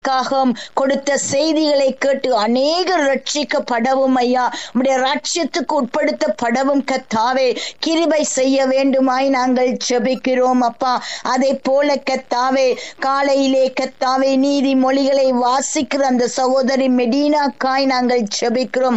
காகம் கொடுத்த செய்திகளை கேட்டு அநேகர் ரட்சிக்கப்படவும் ஐயா உடைய ராட்சியத்துக்கு உட்படுத்தப்படவும் கத்தாவே கிருபை செய்ய வேண்டுமாய் நாங்கள் ஜெபிக்கிறோம் அப்பா அதை போல கத்தாவே காலையிலே கத்தாவே நீதிமொழிகளை வாசிக்கிற அந்த சகோதரி மெடினாக்காய் நாங்கள் ஜெபிக்கிறோம்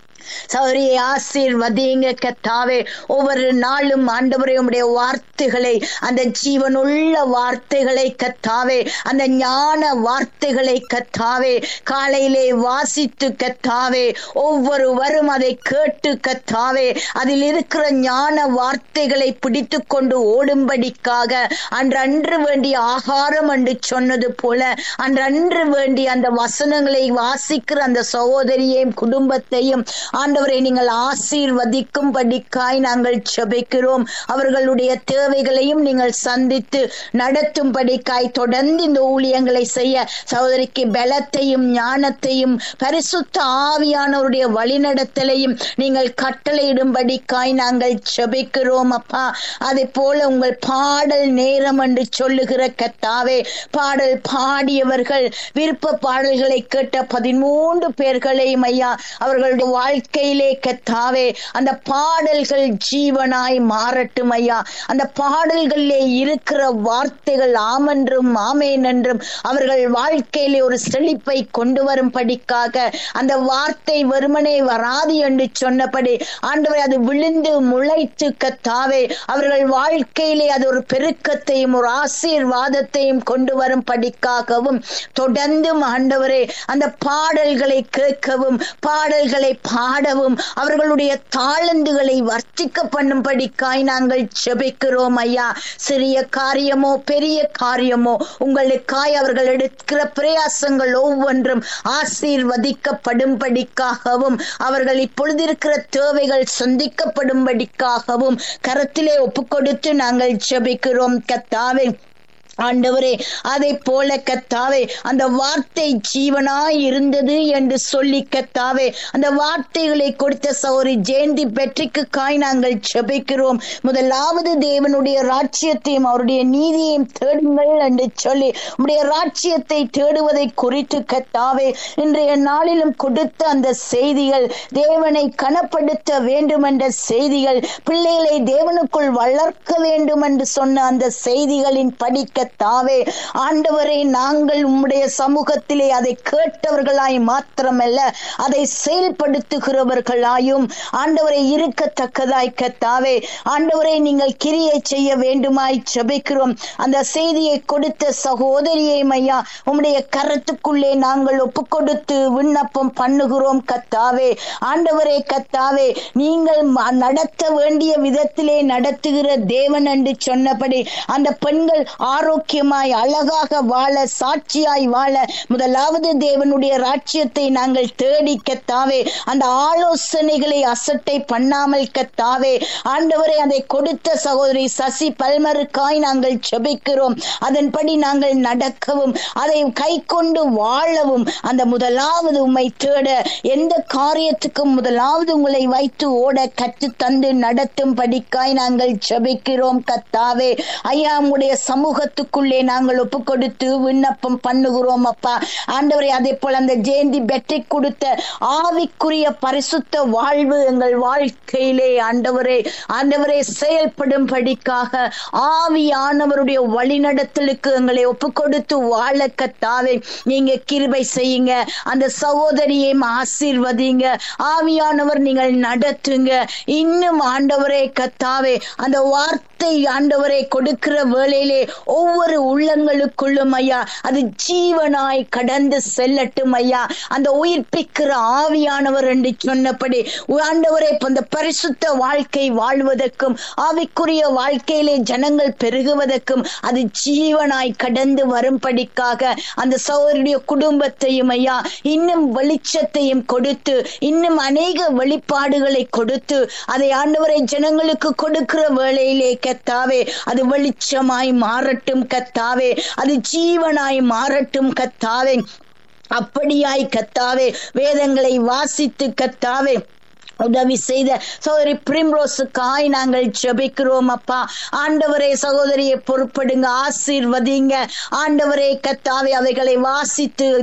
சௌரியை ஆசீர்வதிங்க கத்தாவே ஒவ்வொரு நாளும் ஆண்டவரே உம்முடைய வார்த்தைகளை அந்த ஜீவனுள்ள வார்த்தைகளை கத்தாவே அந்த ஞான வார்த்தைகளை கத்தாவே காலையிலே வாசித்து கத்தாவே ஒவ்வொருவரும் அதை கேட்டு கத்தாவே அதில் இருக்கிற ஞான வார்த்தைகளை பிடித்து கொண்டு ஓடும்படிக்காக அன்றன்று வேண்டிய ஆகாரம் என்று சொன்னது போல அன்றன்று வேண்டிய அந்த வசனங்களை வாசிக்கிற அந்த சகோதரியையும் குடும்பத்தையும் ஆண்டவரை நீங்கள் ஆசீர்வதிக்கும்படிக்காய் நாங்கள் செபிக்கிறோம் அவர்களுடைய தேவைகளையும் நீங்கள் சந்தித்து நடத்தும்படிக்காய் தொடர்ந்து இந்த ஊழியங்களை செய்ய சகோதரிக்கு பலத்தையும் ஞானத்தையும் பரிசுத்த ஆவியானவருடைய வழிநடத்தலையும் நீங்கள் கட்டளையிடும்படிக்காய் நாங்கள் செபிக்கிறோம் அப்பா அதே போல உங்கள் பாடல் நேரம் என்று சொல்லுகிற கத்தாவே பாடல் பாடியவர்கள் விருப்ப பாடல்களை கேட்ட பதிமூன்று பேர்களையும் ஐயா அவர்களுடைய வாழ்க்கையிலே கத்தாவே அந்த பாடல்கள் ஜீவனாய் மாறட்டும் ஐயா அந்த பாடல்களிலே இருக்கிற வார்த்தைகள் ஆமென்றும் ஆமேன் என்றும் அவர்கள் வாழ்க்கையிலே ஒரு செழிப்பை கொண்டு வரும்படிக்காக அந்த வார்த்தை வெறுமனே வராது என்று சொன்னபடி ஆண்டவர் அது விழுந்து முளைத்து கத்தாவே அவர்கள் வாழ்க்கையிலே அது ஒரு பெருக்கத்தையும் ஒரு ஆசீர்வாதத்தையும் கொண்டு வரும்படிக்காகவும் தொடர்ந்து ஆண்டவரே அந்த பாடல்களை கேட்கவும் பாடல்களை பாடவும் அவர்களுடைய தாளந்துகளை வர்த்திக்க பண்ணும்படிக்காய் நாங்கள் செபிக்கிறோம் ஐயா சிறிய காரியமோ பெரிய காரியமோ உங்களுக்காய் அவர்கள் எடுக்கிற பிரயாசங்கள் ஒவ்வொன்றும் ஆசீர்வதிக்கப்படும்படிக்காகவும் அவர்கள் இப்பொழுது இருக்கிற தேவைகள் சந்திக்கப்படும்படிக்காகவும் கரத்திலே ஒப்புக்கொடுத்து நாங்கள் செபிக்கிறோம் கத்தாவே ஆண்டவரே அதை போல கத்தாவே அந்த வார்த்தை ஜீவனாய் இருந்தது என்று சொல்லி கத்தாவே அந்த வார்த்தைகளை கொடுத்த சௌரி ஜெயந்தி பெற்றிக்கு காய் நாங்கள் செபிக்கிறோம் முதலாவது தேவனுடைய ராட்சியத்தையும் அவருடைய நீதியையும் தேடுங்கள் என்று சொல்லி உடைய ராட்சியத்தை தேடுவதை குறித்து கத்தாவே இன்றைய நாளிலும் கொடுத்த அந்த செய்திகள் தேவனை கனப்படுத்த வேண்டும் என்ற செய்திகள் பிள்ளைகளை தேவனுக்குள் வளர்க்க வேண்டும் என்று சொன்ன அந்த செய்திகளின் படிக்க தாவே ஆண்டவரை நாங்கள் உம்முடைய சமூகத்திலே அதை கேட்டவர்களாய் மாத்திரமல்ல அதை செயல்படுத்துகிறவர்களாயும் ஆண்டவரை இருக்கத்தக்கதாய் கத்தாவே ஆண்டவரை நீங்கள் கிரியை செய்ய வேண்டுமாய் ஜெபிக்கிறோம் அந்த செய்தியை கொடுத்த சகோதரியை மையா உம்முடைய கரத்துக்குள்ளே நாங்கள் ஒப்பு கொடுத்து விண்ணப்பம் பண்ணுகிறோம் கத்தாவே ஆண்டவரே கத்தாவே நீங்கள் நடத்த வேண்டிய விதத்திலே நடத்துகிற தேவன் என்று சொன்னபடி அந்த பெண்கள் ஆரோக்கிய ஆரோக்கியமாய் அழகாக வாழ சாட்சியாய் வாழ முதலாவது தேவனுடைய ராட்சியத்தை நாங்கள் தேடி கத்தாவே அந்த ஆலோசனைகளை அசட்டை பண்ணாமல் கத்தாவே ஆண்டவரை அதை கொடுத்த சகோதரி சசி பல்மருக்காய் நாங்கள் செபிக்கிறோம் அதன்படி நாங்கள் நடக்கவும் அதை கை கொண்டு வாழவும் அந்த முதலாவது உம்மை தேட எந்த காரியத்துக்கும் முதலாவது உங்களை வைத்து ஓட கற்று தந்து நடத்தும் படிக்காய் நாங்கள் செபிக்கிறோம் கத்தாவே ஐயா உங்களுடைய சமூகத்துக்குள்ளே நாங்கள் ஒப்பு கொடுத்து விண்ணப்பம் பண்ணுகிறோம் அப்பா ஆண்டவரை அதே போல அந்த ஜெயந்தி பெற்றி கொடுத்த ஆவிக்குரிய பரிசுத்த வாழ்வு எங்கள் வாழ்க்கையிலே ஆண்டவரே ஆண்டவரே செயல்படும் படிக்காக ஆவியானவருடைய வழிநடத்தலுக்கு எங்களை ஒப்பு கொடுத்து வாழ கத்தாவே நீங்க கிருபை செய்யுங்க அந்த சகோதரியை ஆசீர்வதிங்க ஆவியானவர் நீங்கள் நடத்துங்க இன்னும் ஆண்டவரே கத்தாவே அந்த வார்த்தை ஆண்டவரை கொடுக்கிற வேளையிலே ஒவ்வொரு உள்ளங்களுக்குள்ளும் ஐயா அது ஜீவனாய் கடந்து செல்லட்டும் ஐயா அந்த உயிர்ப்பிக்கிற ஆவியானவர் என்று சொன்னபடி ஆண்டவரை அந்த பரிசுத்த வாழ்க்கை வாழ்வதற்கும் ஆவிக்குரிய வாழ்க்கையிலே ஜனங்கள் பெருகுவதற்கும் அது ஜீவனாய் கடந்து வரும்படிக்காக அந்த சௌரிய குடும்பத்தையும் ஐயா இன்னும் வெளிச்சத்தையும் கொடுத்து இன்னும் அநேக வெளிப்பாடுகளை கொடுத்து அதை ஆண்டவரை ஜனங்களுக்கு கொடுக்கிற வேளையிலே கத்தாவே அது வெளிச்சமாய் மாறட்டும் கத்தாவே அது ஜீவனாய் மாறட்டும் கத்தாவே அப்படியாய் கத்தாவே வேதங்களை வாசித்து கத்தாவே உதவி செய்த சகோதரி பிரிம்ரோஸுக்காய் நாங்கள் ஜெபிக்கிறோம் அப்பா ஆண்டவரே சகோதரியை பொறுப்படுங்க ஆசீர்வதிங்க ஆண்டவரே கத்தாவே அவைகளை வாசித்து